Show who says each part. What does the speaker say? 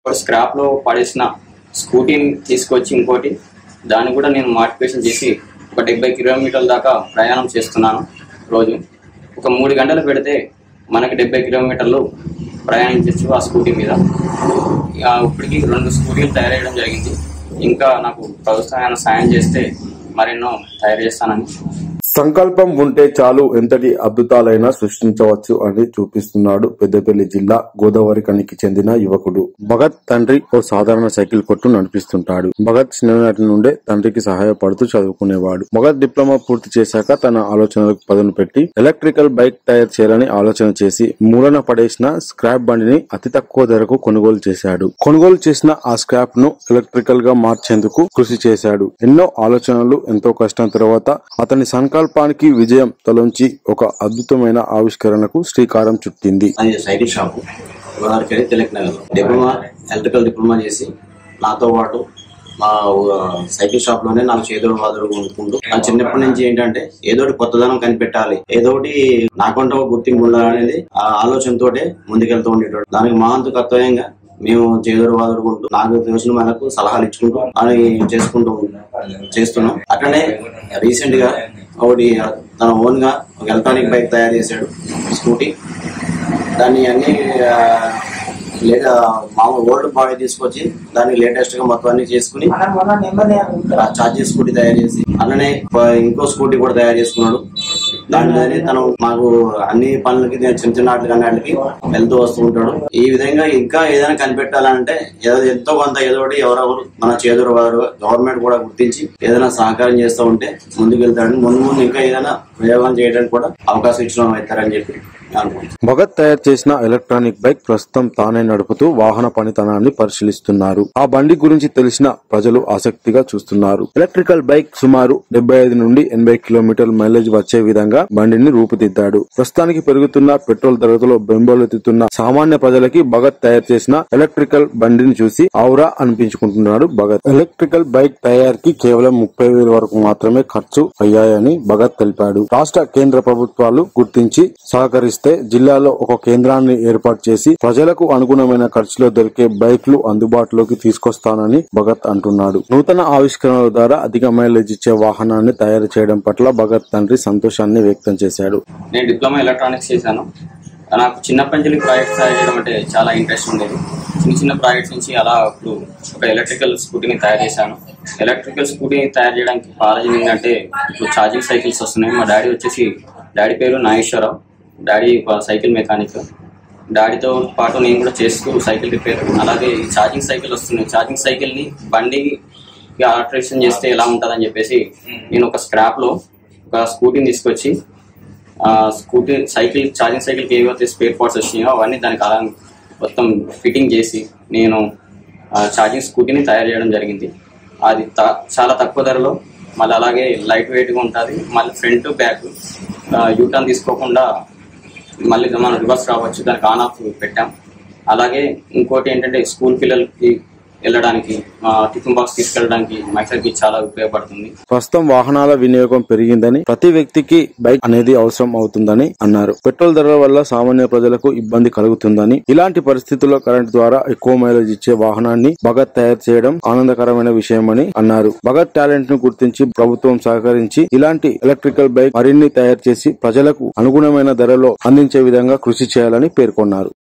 Speaker 1: scrap లో పడేసిన స్కూటీని తీసుకొచ్చి ఇంకోటి దాన్ని కూడా నేను మోడిఫికేషన్ చేసి ఒక డెబ్బై కిలోమీటర్ల దాకా ప్రయాణం చేస్తున్నాను రోజు ఒక మూడు గంటలు పెడితే మనకి డెబ్బై కిలోమీటర్లు ప్రయాణించవచ్చు ఆ స్కూటీ మీద ఇక ఇప్పటికి రెండు స్కూటీలు తయారు జరిగింది ఇంకా నాకు ప్రభుత్వం ఏమైనా సాయం చేస్తే మరెన్నో తయారు చేస్తానని
Speaker 2: సంకల్పం ఉంటే చాలు ఎంతటి అద్భుతాలైనా సృష్టించవచ్చు అని చూపిస్తున్నాడు పెద్దపల్లి జిల్లా గోదావరి కనికి చెందిన యువకుడు భగత్ తండ్రి ఓ సాధారణ సైకిల్ కొట్టు నడిపిస్తుంటాడు భగత్ చిన్ననాటి నుండే తండ్రికి సహాయపడుతూ చదువుకునేవాడు భగత్ డిప్లొమా పూర్తి చేశాక తన ఆలోచనలకు పదును పెట్టి ఎలక్ట్రికల్ బైక్ తయారు చేయాలని ఆలోచన చేసి మూలన పడేసిన స్క్రాప్ బండిని అతి తక్కువ ధరకు కొనుగోలు చేశాడు కొనుగోలు చేసిన ఆ స్క్రాప్ ను ఎలక్ట్రికల్ గా మార్చేందుకు కృషి చేశాడు ఎన్నో ఆలోచనలు ఎంతో కష్టం తర్వాత అతని సంకల్పానికి విజయం తలొంచి ఒక అద్భుతమైన ఆవిష్కరణకు శ్రీకారం చుట్టింది
Speaker 3: అది సైకిల్ షాపు గోదావరికి Tilak Nagar diploma electrical diploma చేసి నాతో పాటు మా ఊ- సైకిల్ షాప్ లోనే నాకు చేదోడు వాదుడు కొనుక్కుంటూ నా చిన్నప్పటి నుంచి ఏంటంటే ఏదోటి కొత్తదనం కనిపెట్టాలి ఏదోటి నాకంటే ఒక గుర్తింపు ఉండాలనేది ఆ ఆలోచనతోటే ముందుకెళ్తూ ఉండేటోడు దానికి మా వంతు కర్తవ్యంగా మేము చేదోడు వాదుడుకుంటూ నాకు తెలిసిన మనకు సలహాలు ఇచ్చుకుంటూ అని చేసుకుంటూ చేస్తున్నాం అట్లనే రీసెంట్ గా ఒకటి తన ఓన్ గా ఒక ఎలక్ట్రానిక్ బైక్ తయారు చేశాడు స్కూటీ దాన్ని అన్ని ఆ, లేదా మామూలు ఓల్డ్ బాడీ తీసుకొచ్చి దాన్ని లేటెస్ట్ గా మొత్తం అన్ని చేసుకుని చార్జెస్ స్కూటీ తయారు చేసి అలానే ప- ఇంకో స్కూటీ కూడా తయారు చేసుకున్నాడు దానిలోనే తను మాకు అన్ని పనులకి నేను చిన్న చిన్న వాటికి అన్నిటికి వెళ్తూ వస్తూ ఉంటాడు ఈ విధంగా ఇంకా ఏదైనా కనిపెట్టాలంటే ఏదో ఎంతో కొంత ఏదో ఒకటి ఎవరెవరు మన చేదురు వారు గవర్నమెంట్ కూడా గుర్తించి ఏదైనా సహకారం చేస్తూ ఉంటే ముందుకు వెళ్తాడని ముందు ముందు ఇంకా ఏదైనా ప్రయోగం చేయడానికి కూడా అవకాశం ఇచ్చిన అవుతారని చెప్పి నేను అనుకుంటున్నాను
Speaker 2: భగత్ తయారు చేసిన ఎలక్ట్రానిక్ బైక్ ప్రస్తుతం తానే నడుపుతూ వాహన పనితనాన్ని పరిశీలిస్తున్నారు ఆ బండి గురించి తెలిసిన ప్రజలు ఆసక్తిగా చూస్తున్నారు ఎలక్ట్రికల్ బైక్ సుమారు డెబ్బై ఐదు నుండి ఎనభై కిలోమీటర్ల మైలేజ్ వచ్చే విధంగా బండిని రూపుదిద్దాడు ప్రస్తుతానికి పెరుగుతున్న పెట్రోల్ ధరలతో బెంబోలెత్తుతున్న సామాన్య ప్రజలకి భగత్ తయారు చేసిన ఎలక్ట్రికల్ బండిని చూసి ఔరా అనిపించుకుంటున్నాడు భగత్ ఎలక్ట్రికల్ బైక్ తయారీకి కేవలం ముప్పై వేల వరకు మాత్రమే ఖర్చు అయ్యాయని భగత్ తెలిపాడు రాష్ట్ర కేంద్ర ప్రభుత్వాలు గుర్తించి సహకరిస్తే జిల్లాలో ఒక కేంద్రాన్ని ఏర్పాటు చేసి ప్రజలకు అనుగుణమైన ఖర్చులో దొరికే బైక్లు అందుబాటులోకి తీసుకొస్తానని భగత్ అంటున్నాడు నూతన ఆవిష్కరణల ద్వారా అధిక మైలేజ్ ఇచ్చే వాహనాన్ని తయారు చేయడం పట్ల భగత్ తండ్రి సంతోషాన్ని వ్యక్తం చేశాడు
Speaker 1: నేను డిప్లొమా ఎలక్ట్రానిక్స్ చేశాను నాకు చిన్నప్పటి నుంచి ప్రాజెక్ట్స్ తయారు చేయడం అంటే చాలా ఇంట్రెస్ట్ ఉండేది చిన్న చిన్న ప్రాజెక్ట్స్ నుంచి అలా ఇప్పుడు ఒక ఎలక్ట్రికల్ స్కూటీని తయారు చేశాను ఎలక్ట్రికల్ స్కూటీని తయారు చేయడానికి ఆలోచన ఏంటంటే ఇప్పుడు ఛార్జింగ్ సైకిల్స్ వస్తున్నాయి మా డాడీ వచ్చేసి డాడీ పేరు నాగేశ్వరరావు డాడీ ఒక సైకిల్ మెకానిక్ డాడీతో పాటు నేను కూడా చేస్తూ సైకిల్ రిపేర్ అలాగే ఈ ఛార్జింగ్ సైకిల్ వస్తున్నాయి ఛార్జింగ్ సైకిల్ని బండి ఆల్టరేషన్ చేస్తే ఎలా ఉంటుందని చెప్పేసి నేను ఒక స్క్రాప్లో ఒక స్కూటీని తీసుకొచ్చి ఆ స్కూటీ సైకిల్ ఛార్జింగ్ సైకిల్కి ఏవైతే స్పేర్ పార్ట్స్ వచ్చినాయో అవన్నీ దానికి అలా మొత్తం ఫిట్టింగ్ చేసి నేను ఆ ఛార్జింగ్ స్కూటీని తయారు చేయడం జరిగింది అది త- చాలా తక్కువ ధరలో మళ్ళీ అలాగే లైట్ వెయిట్గా ఉంటుంది మళ్ళీ ఫ్రంట్ బ్యాక్ యూటర్న్ తీసుకోకుండా మళ్ళీ మనం రివర్స్ రావచ్చు దానికి ఆన్ ఆఫ్ పెట్టాం అలాగే ఇంకోటి ఏంటంటే స్కూల్ పిల్లలకి వెళ్ళడానికి ఆ, టిఫిన్ బాక్స్ తీసుకెళ్ళడానికి మైసర్కి చాలా ఉపయోగపడుతుంది
Speaker 2: ప్రస్తుతం వాహనాల వినియోగం పెరిగిందని ప్రతి వ్యక్తికి బైక్ అనేది అవసరం అవుతుందని అన్నారు పెట్రోల్ ధరల వల్ల సామాన్య ప్రజలకు ఇబ్బంది కలుగుతుందని ఇలాంటి పరిస్థితుల్లో కరెంట్ ద్వారా ఎక్కువ మైలేజ్ ఇచ్చే వాహనాన్ని భగత్ తయారు చేయడం ఆనందకరమైన విషయమని అన్నారు భగత్ టాలెంట్ ను గుర్తించి ప్రభుత్వం సహకరించి ఇలాంటి ఎలక్ట్రికల్ బైక్ మరిన్ని తయారు చేసి ప్రజలకు అనుగుణమైన ధరలో అందించే విధంగా కృషి చేయాలని పేర్కొన్నారు